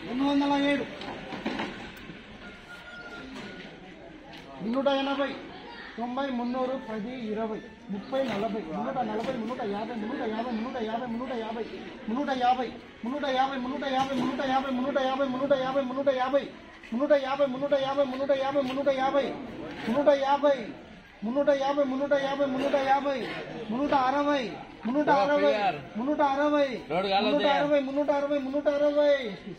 రెండు వందల ఏడు మున్నూట ఎనభై తొంభై మున్నూరు పది ఇరవై ముప్పై నలభై మున్నూట నలభై మున్నూట యాభై మున్నూట యాభై మున్నూట యాభై మున్నూట యాభై మున్నూట యాభై మున్నూట యాభై మున్నూట యాభై మున్నూట యాభై మున్నూట యాభై మున్నూట యాభై మున్నూట యాభై మున్నూట యాభై మున్నూట యాభై మున్నూట యాభై మున్నూట యాభై మున్నూట యాభై మున్నూట యాభై మున్నూట యాభై మున్నూట యాభై మున్నూట అరవై మున్నూట అరవై మున్నూట అరవై మున్నూట అరవై మున్నూట అరవై మున్నూట అరవై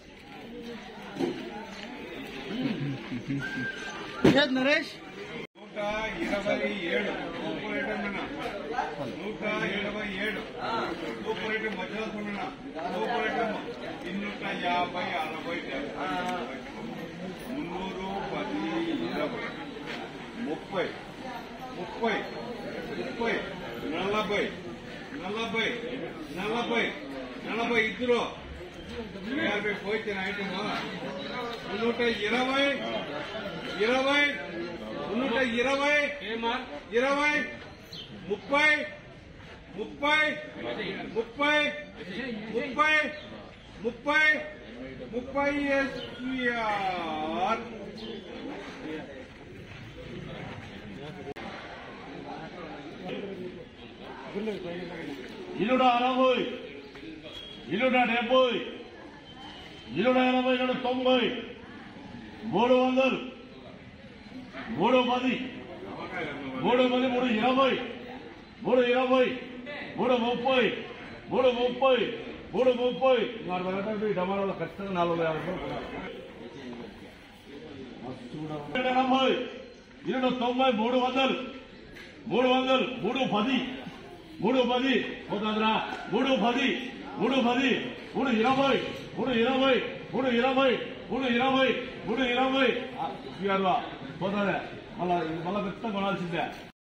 ఏది నరేష్ నూట ఇరవై ఏడు సూపర్ ఐటమ్ అన్న నూట ఇరవై ఏడు సూపర్ ఐటమ్ మధ్యలో చూడన్న సూపర్ ఐటమ్ ఇన్నూట యాభై అరవై డెబ్బై ఎనభై, మున్నూరు పది ఇరవై ముప్పై ముప్పై ముప్పై నలభై నలభై నలభై నలభై ఇద్దరు యాభై పోయిన ఐటమ్ నూట ఇరవై ఇరవై నూట ఇరవై ఇరవై ముప్పై ముప్పై ముప్పై ముప్పై ముప్పై ముప్పై ఎస్ఆర్ ఇల్లుడ అరవై ఇల్లుడ డెబ్బై ఇల్లుడ ఎనభై ఇల్లుడ తొంభై మూడు వందలు మూడు పది మూడు పది మూడు ఇరవై మూడు ఇరవై మూడు ముప్పై మూడు ముప్పై మూడు ముప్పై నాలుగు వందల డమాలో ఖచ్చితంగా నాలుగు వందల యాభై రూపాయలు ఇల్లుడ ఎనభై ఇల్లుడ తొంభై మూడు వందలు మూడు వందలు మూడు పది మూడు పది పోతుందిరా మూడు పది మూడు పది మూడు ఇరవై మూడు ఇరవై మూడు ఇరవై మూడు ఇరవై మూడు ఇరవై పోతుంది మళ్ళా మళ్ళా పెద్ద కొనాల్సిందే